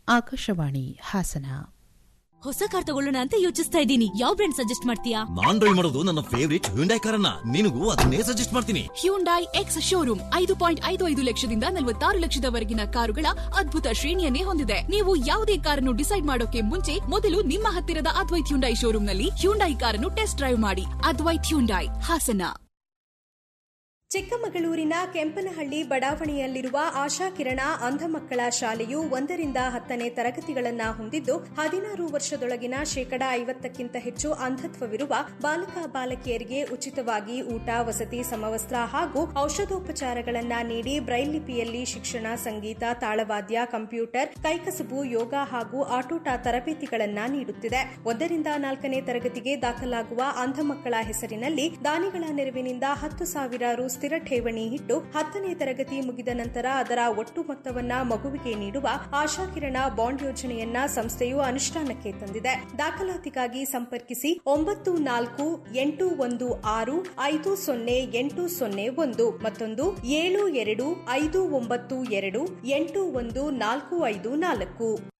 ಆಕಾಶವಾಣಿ ಹಾಸನ ಹೊಸ ಕಾರ್ ತಗೊಳ್ಳೋಣ ಅಂತ ಯೋಚಿಸ್ತಾ ಇದ್ದೀನಿ ಯಾವ ಬ್ರ್ಯಾಂಡ್ ಸಜೆಸ್ಟ್ ಮಾಡ್ತೀಯಾ ನಾನ್ ಡ್ರೈವ್ ಮಾಡೋದು ನನ್ನ ಫೇವರಿಟ್ ಹ್ಯುಂಡೈ ಕಾರನ್ನ ನಿನಗೂ ಅದನ್ನೇ ಸಜೆಸ್ಟ್ ಮಾಡ್ತೀನಿ ಹ್ಯುಂಡೈ ಎಕ್ಸ್ ಶೋರೂಮ್ ಐದು ಪಾಯಿಂಟ್ ಐದು ಐದು ಲಕ್ಷದಿಂದ ನಲವತ್ತಾರು ಲಕ್ಷದವರೆಗಿನ ಕಾರುಗಳ ಅದ್ಭುತ ಶ್ರೇಣಿಯನ್ನೇ ಹೊಂದಿದೆ ನೀವು ಯಾವುದೇ ಕಾರನ್ನು ಡಿಸೈಡ್ ಮಾಡೋಕೆ ಮುಂಚೆ ಮೊದಲು ನಿಮ್ಮ ಹತ್ತಿರದ ಅದ್ವೈತ್ ಹ್ಯುಂಡೈ ಶೋರೂಮ್ನಲ್ಲಿ ಹ್ಯುಂಡೈ ಕಾರನ್ನು ಟೆಸ್ಟ್ ಡ್ರೈವ್ ಮಾಡಿ ಅದ್ವೈತ್ ಹ್ಯುಂಡೈ ಹಾಸನ ಚಿಕ್ಕಮಗಳೂರಿನ ಕೆಂಪನಹಳ್ಳಿ ಬಡಾವಣೆಯಲ್ಲಿರುವ ಆಶಾ ಕಿರಣ ಅಂಧ ಮಕ್ಕಳ ಶಾಲೆಯು ಒಂದರಿಂದ ಹತ್ತನೇ ತರಗತಿಗಳನ್ನ ಹೊಂದಿದ್ದು ಹದಿನಾರು ವರ್ಷದೊಳಗಿನ ಶೇಕಡಾ ಐವತ್ತಕ್ಕಿಂತ ಹೆಚ್ಚು ಅಂಧತ್ವವಿರುವ ಬಾಲಕ ಬಾಲಕಿಯರಿಗೆ ಉಚಿತವಾಗಿ ಊಟ ವಸತಿ ಸಮವಸ್ತ್ರ ಹಾಗೂ ಔಷಧೋಪಚಾರಗಳನ್ನ ನೀಡಿ ಬ್ರೈಲ್ ಲಿಪಿಯಲ್ಲಿ ಶಿಕ್ಷಣ ಸಂಗೀತ ತಾಳವಾದ್ಯ ಕಂಪ್ಯೂಟರ್ ಕೈಕಸಬು ಯೋಗ ಹಾಗೂ ಆಟೋಟ ತರಬೇತಿಗಳನ್ನ ನೀಡುತ್ತಿದೆ ಒಂದರಿಂದ ನಾಲ್ಕನೇ ತರಗತಿಗೆ ದಾಖಲಾಗುವ ಅಂಧ ಮಕ್ಕಳ ಹೆಸರಿನಲ್ಲಿ ದಾನಿಗಳ ನೆರವಿನಿಂದ ಹತ್ತು ಸಾವಿರ ರು ಸ್ಥಿರ ಠೇವಣಿ ಇಟ್ಟು ಹತ್ತನೇ ತರಗತಿ ಮುಗಿದ ನಂತರ ಅದರ ಒಟ್ಟು ಮೊತ್ತವನ್ನ ಮಗುವಿಗೆ ನೀಡುವ ಆಶಾಕಿರಣ ಬಾಂಡ್ ಯೋಜನೆಯನ್ನ ಸಂಸ್ಥೆಯು ಅನುಷ್ಠಾನಕ್ಕೆ ತಂದಿದೆ ದಾಖಲಾತಿಗಾಗಿ ಸಂಪರ್ಕಿಸಿ ಒಂಬತ್ತು ನಾಲ್ಕು ಎಂಟು ಒಂದು ಆರು ಐದು ಸೊನ್ನೆ ಎಂಟು ಸೊನ್ನೆ ಒಂದು ಮತ್ತೊಂದು ಏಳು ಎರಡು ಐದು ಒಂಬತ್ತು ಎರಡು ಎಂಟು ಒಂದು ನಾಲ್ಕು ಐದು ನಾಲ್ಕು